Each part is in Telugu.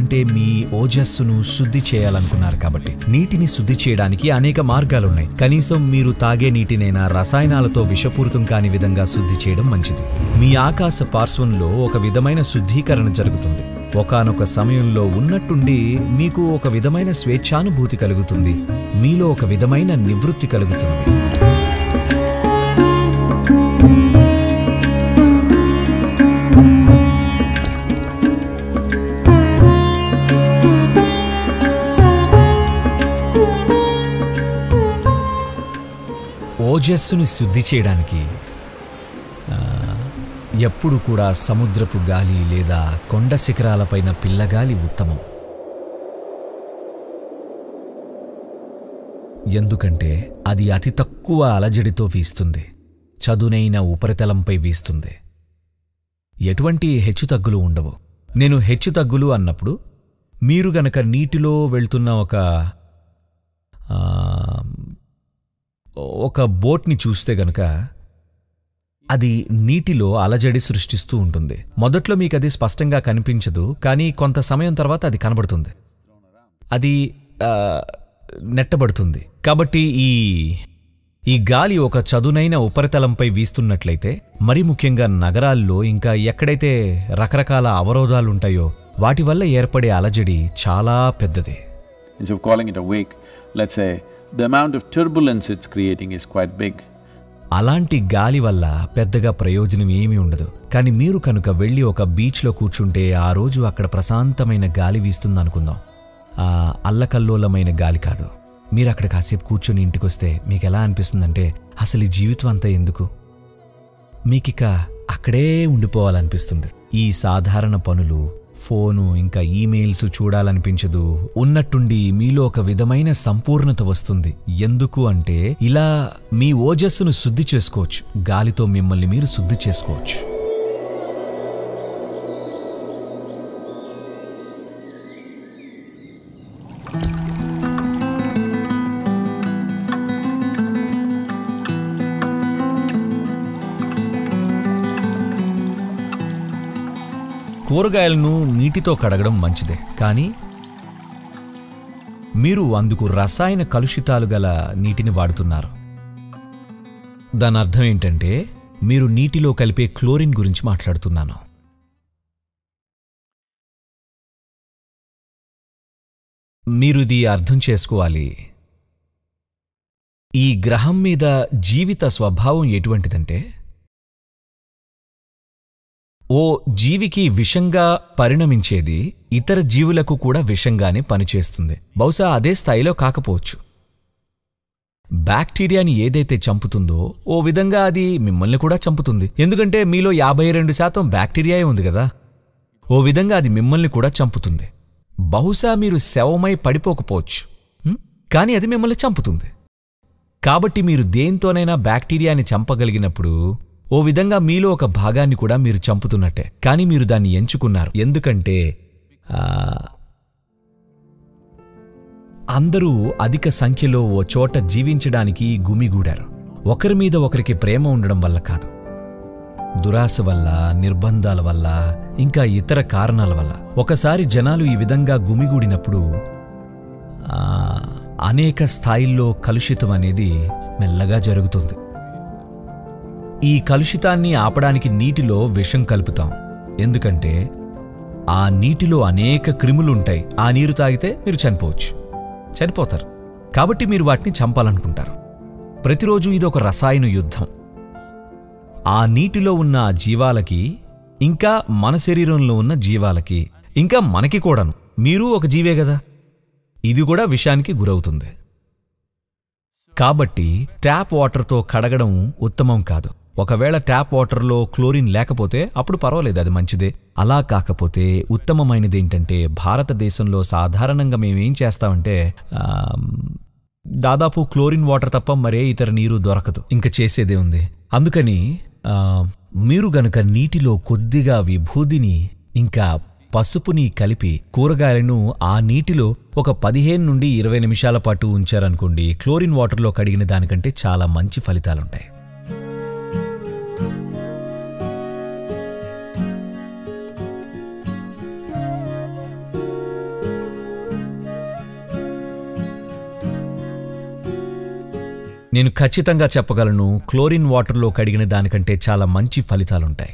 ఎందుకంటే మీ ఓజస్సును శుద్ధి చేయాలనుకున్నారు కాబట్టి నీటిని శుద్ధి చేయడానికి అనేక మార్గాలున్నాయి కనీసం మీరు తాగే నీటినైనా రసాయనాలతో విషపూరితం కాని విధంగా శుద్ధి చేయడం మంచిది మీ ఆకాశ పార్శ్వంలో ఒక విధమైన శుద్ధీకరణ జరుగుతుంది ఒకానొక సమయంలో ఉన్నట్టుండి మీకు ఒక విధమైన స్వేచ్ఛానుభూతి కలుగుతుంది మీలో ఒక విధమైన నివృత్తి కలుగుతుంది ఓజస్సుని శుద్ధి చేయడానికి ఆ, ఎప్పుడు కూడా సముద్రపు గాలి లేదా కొండ శిఖరాలపైన పిల్లగాలి ఉత్తమం ఎందుకంటే అది అతి తక్కువ అలజడితో వీస్తుంది చదునైన ఉపరితలంపై వీస్తుంది ఎటువంటి హెచ్చుతగ్గులు ఉండవు నేను హెచ్చుతగ్గులు అన్నప్పుడు మీరు గనక నీటిలో వెళ్తున్న ఒక ఆ, ఒక బోట్ని చూస్తే గనక అది నీటిలో అలజడి సృష్టిస్తూ ఉంటుంది మొదట్లో మీకు అది స్పష్టంగా కనిపించదు కానీ కొంత సమయం తర్వాత అది కనబడుతుంది అది ఆ, నెట్టబడుతుంది కాబట్టి ఈ ఈ గాలి ఒక చదునైన ఉపరితలంపై వీస్తున్నట్లయితే మరీ ముఖ్యంగా నగరాల్లో ఇంకా ఎక్కడైతే రకరకాల అవరోధాలుంటాయో వాటి వల్ల ఏర్పడే అలజడి చాలా పెద్దది Instead of calling it a wake, let's say the amount of turbulence it's creating is quite big. అలాంటి గాలి వల్ల పెద్దగా ప్రయోజనం ఏమీ ఉండదు కానీ మీరు కనుక వెళ్ళి ఒక బీచ్లో కూర్చుంటే ఆ రోజు అక్కడ ప్రశాంతమైన గాలి వీస్తుందనుకుందాం ఆ అల్లకల్లోలమైన గాలి కాదు మీరు అక్కడ కాసేపు కూర్చొని ఇంటికొస్తే మీకు ఎలా అనిపిస్తుందంటే అసలు ఈ జీవితం అంతా ఎందుకు మీకిక అక్కడే ఉండిపోవాలనిపిస్తుంది ఈ సాధారణ పనులు ఫోను ఇంకా ఈమెయిల్స్ చూడాలనిపించదు ఉన్నట్టుండి మీలో ఒక విధమైన సంపూర్ణత వస్తుంది ఎందుకు అంటే ఇలా మీ ఓజస్సును శుద్ధి చేసుకోవచ్చు గాలితో మిమ్మల్ని మీరు శుద్ధి చేసుకోవచ్చు కూరగాయలను నీటితో కడగడం మంచిదే కానీ మీరు అందుకు రసాయన కలుషితాలు గల నీటిని వాడుతున్నారు దాని అర్థం ఏంటంటే మీరు నీటిలో కలిపే క్లోరిన్ గురించి మాట్లాడుతున్నాను మీరు ఇది అర్థం చేసుకోవాలి ఈ గ్రహం మీద జీవిత స్వభావం ఎటువంటిదంటే ఓ జీవికి విషంగా పరిణమించేది ఇతర జీవులకు కూడా విషంగానే పనిచేస్తుంది బహుశా అదే స్థాయిలో కాకపోవచ్చు బ్యాక్టీరియాని ఏదైతే చంపుతుందో ఓ విధంగా అది మిమ్మల్ని కూడా చంపుతుంది ఎందుకంటే మీలో యాభై రెండు శాతం బ్యాక్టీరియాయే ఉంది కదా ఓ విధంగా అది మిమ్మల్ని కూడా చంపుతుంది బహుశా మీరు శవమై పడిపోకపోవచ్చు హ్మ్? కానీ అది మిమ్మల్ని చంపుతుంది కాబట్టి మీరు దేంతోనైనా బ్యాక్టీరియాని చంపగలిగినప్పుడు ఓ విధంగా మీలో ఒక భాగాన్ని కూడా మీరు చంపుతున్నట్టే కానీ మీరు దాన్ని ఎంచుకున్నారు ఎందుకంటే ఆ, అందరూ అధిక సంఖ్యలో ఓ చోట జీవించడానికి గుమిగూడారు ఒకరి మీద ఒకరికి ప్రేమ ఉండడం వల్ల కాదు దురాశ వల్ల నిర్బంధాల వల్ల ఇంకా ఇతర కారణాల వల్ల ఒకసారి జనాలు ఈ విధంగా గుమిగూడినప్పుడు ఆ, అనేక స్థాయిల్లో కలుషితం అనేది మెల్లగా జరుగుతుంది ఈ కలుషితాన్ని ఆపడానికి నీటిలో విషం కలుపుతాం ఎందుకంటే ఆ నీటిలో అనేక క్రిములుంటాయి ఆ నీరు తాగితే మీరు చనిపోవచ్చు చనిపోతారు కాబట్టి మీరు వాటిని చంపాలనుకుంటారు ప్రతిరోజు ఇది ఒక రసాయన యుద్ధం ఆ నీటిలో ఉన్న ఆ జీవాలకి ఇంకా మన శరీరంలో ఉన్న జీవాలకి ఇంకా మనకి కూడాను మీరు ఒక జీవే కదా ఇది కూడా విషానికి గురవుతుంది కాబట్టి ట్యాప్ వాటర్తో కడగడం ఉత్తమం కాదు ఒకవేళ ట్యాప్ వాటర్లో క్లోరిన్ లేకపోతే అప్పుడు పర్వాలేదు అది మంచిదే అలా కాకపోతే ఉత్తమమైనది ఏంటంటే భారతదేశంలో సాధారణంగా మేమేం చేస్తామంటే ఆ, దాదాపు క్లోరిన్ వాటర్ తప్ప మరే ఇతర నీరు దొరకదు ఇంకా చేసేదే ఉంది అందుకని ఆ, మీరు గనుక నీటిలో కొద్దిగా విభూదిని ఇంకా పసుపుని కలిపి కూరగాయలను ఆ నీటిలో ఒక పదిహేను నుండి ఇరవై నిమిషాల పాటు ఉంచారనుకోండి క్లోరిన్ వాటర్లో కడిగిన దానికంటే చాలా మంచి ఫలితాలుంటాయి నేను ఖచ్చితంగా చెప్పగలను క్లోరిన్ వాటర్లో కడిగిన దానికంటే చాలా మంచి ఫలితాలుంటాయి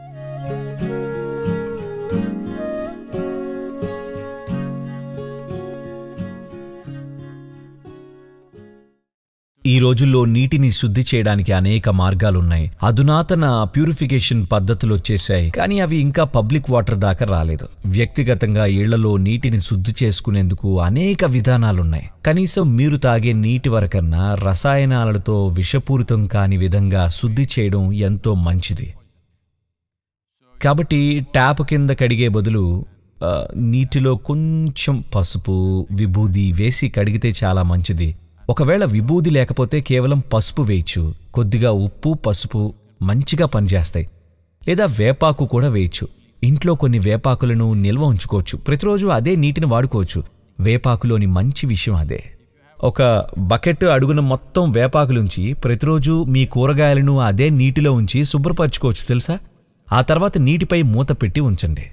ఈ రోజుల్లో నీటిని శుద్ధి చేయడానికి అనేక మార్గాలున్నాయి అధునాతన ప్యూరిఫికేషన్ పద్ధతులు వచ్చేసాయి కానీ అవి ఇంకా పబ్లిక్ వాటర్ దాకా రాలేదు వ్యక్తిగతంగా ఇళ్లలో నీటిని శుద్ధి చేసుకునేందుకు అనేక విధానాలున్నాయి కనీసం మీరు తాగే నీటి వరకన్నా రసాయనాలతో విషపూరితం కాని విధంగా శుద్ధి చేయడం ఎంతో మంచిది కాబట్టి ట్యాప్ కింద కడిగే బదులు ఆ, నీటిలో కొంచెం పసుపు విభూది వేసి కడిగితే చాలా మంచిది ఒకవేళ విభూది లేకపోతే కేవలం పసుపు వేయచ్చు కొద్దిగా ఉప్పు పసుపు మంచిగా పనిచేస్తాయి లేదా వేపాకు కూడా వేయచ్చు ఇంట్లో కొన్ని వేపాకులను నిల్వ ఉంచుకోవచ్చు ప్రతిరోజు అదే నీటిని వాడుకోవచ్చు వేపాకులోని మంచి విషయం అదే ఒక బకెట్ అడుగున మొత్తం వేపాకులుంచి ప్రతిరోజు మీ కూరగాయలను అదే నీటిలో ఉంచి శుభ్రపరచుకోవచ్చు తెలుసా ఆ తర్వాత నీటిపై మూత పెట్టి ఉంచండి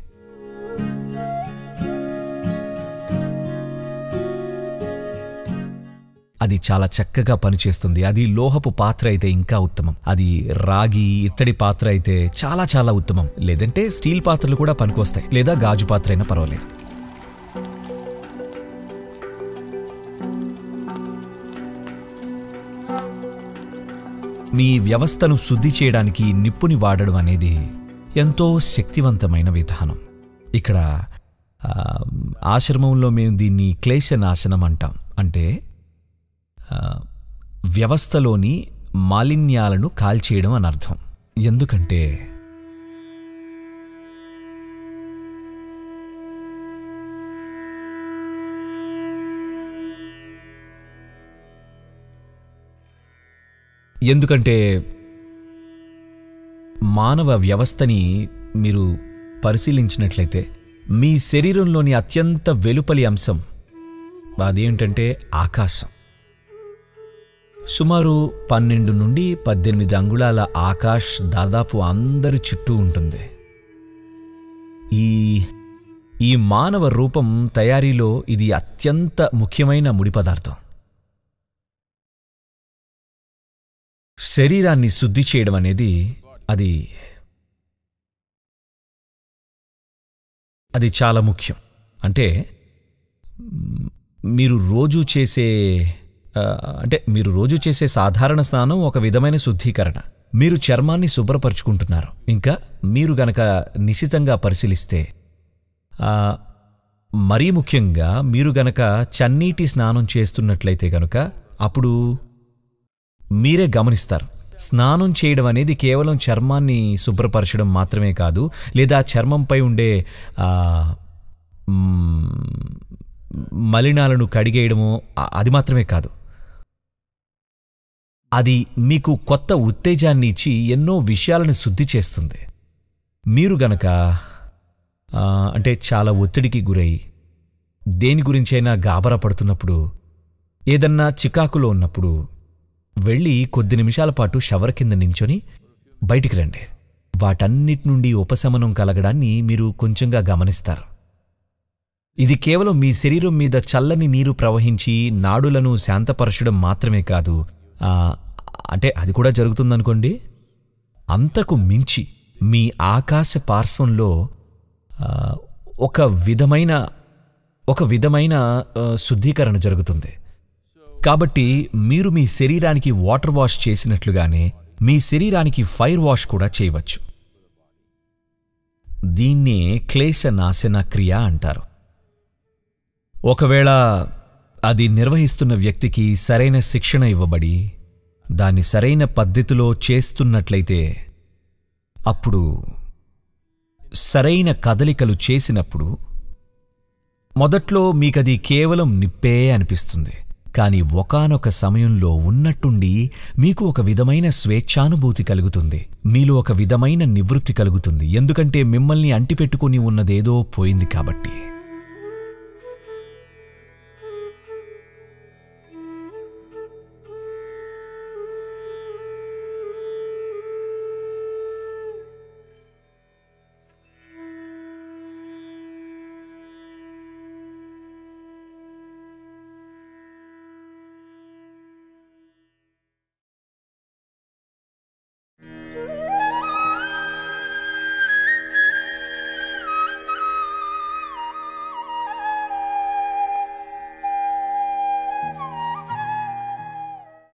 అది చాలా చక్కగా పనిచేస్తుంది అది లోహపు పాత్ర అయితే ఇంకా ఉత్తమం అది రాగి ఇత్తడి పాత్ర అయితే చాలా చాలా ఉత్తమం లేదంటే స్టీల్ పాత్రలు కూడా పనికొస్తాయి లేదా గాజు పాత్ర అయినా పర్వాలేదు మీ వ్యవస్థను శుద్ధి చేయడానికి నిప్పుని వాడడం అనేది ఎంతో శక్తివంతమైన విధానం ఇక్కడ ఆ, ఆశ్రమంలో మేము దీన్ని క్లేశనాశనం అంటాం అంటే ఆ, వ్యవస్థలోని మాలిన్యాలను కాల్చేయడం అని అర్థం ఎందుకంటే ఎందుకంటే మానవ వ్యవస్థని మీరు పరిశీలించినట్లయితే మీ శరీరంలోని అత్యంత వెలుపలి అంశం అదేంటంటే ఆకాశం సుమారు పన్నెండు నుండి పద్దెనిమిది అంగుళాల ఆకాష్ దాదాపు అందరి చుట్టూ ఉంటుంది ఈ ఈ మానవ రూపం తయారీలో ఇది అత్యంత ముఖ్యమైన ముడి పదార్థం శరీరాన్ని శుద్ధి చేయడం అనేది అది అది చాలా ముఖ్యం అంటే మ్, మీరు రోజు చేసే ఆ, అంటే మీరు రోజు చేసే సాధారణ స్నానం ఒక విధమైన శుద్ధీకరణ మీరు చర్మాన్ని శుభ్రపరుచుకుంటున్నారు ఇంకా మీరు గనక నిశితంగా పరిశీలిస్తే ఆ, మరీ ముఖ్యంగా మీరు గనక చన్నీటి స్నానం చేస్తున్నట్లయితే గనుక అప్పుడు మీరే గమనిస్తారు స్నానం చేయడం అనేది కేవలం చర్మాన్ని శుభ్రపరచడం మాత్రమే కాదు లేదా చర్మంపై ఉండే ఆ, మ్, మలినాలను కడిగేయడము ఆ- అది మాత్రమే కాదు అది మీకు కొత్త ఉత్తేజాన్ని ఇచ్చి ఎన్నో విషయాలను శుద్ధి చేస్తుంది మీరు గనక ఆ, అంటే చాలా ఒత్తిడికి గురై దేని గురించైనా గాబరా పడుతున్నప్పుడు ఏదన్నా చికాకులో ఉన్నప్పుడు వెళ్ళి కొద్ది నిమిషాల పాటు షవర్ కింద నించొని బయటికి రండి వాటన్నిటి నుండి ఉపశమనం కలగడాన్ని మీరు కొంచెంగా గమనిస్తారు ఇది కేవలం మీ శరీరం మీద చల్లని నీరు ప్రవహించి నాడులను శాంతపరచడం మాత్రమే కాదు ఆ, అంటే అది కూడా జరుగుతుందనుకోండి అంతకు మించి మీ ఆకాశ పార్శ్వంలో ఆ, ఒక విధమైన ఒక విధమైన ఆ, శుద్ధీకరణ జరుగుతుంది కాబట్టి మీరు మీ శరీరానికి వాటర్ వాష్ చేసినట్లుగానే మీ శరీరానికి ఫైర్ వాష్ కూడా చేయవచ్చు దీన్నే క్లేశ నాశన క్రియ అంటారు ఒకవేళ అది నిర్వహిస్తున్న వ్యక్తికి సరైన శిక్షణ ఇవ్వబడి దాన్ని సరైన పద్ధతిలో చేస్తున్నట్లయితే అప్పుడు సరైన కదలికలు చేసినప్పుడు మొదట్లో మీకది కేవలం నిప్పే అనిపిస్తుంది కానీ ఒకానొక సమయంలో ఉన్నట్టుండి మీకు ఒక విధమైన స్వేచ్ఛానుభూతి కలుగుతుంది మీలో ఒక విధమైన నివృత్తి కలుగుతుంది ఎందుకంటే మిమ్మల్ని అంటిపెట్టుకుని ఉన్నదేదో పోయింది కాబట్టి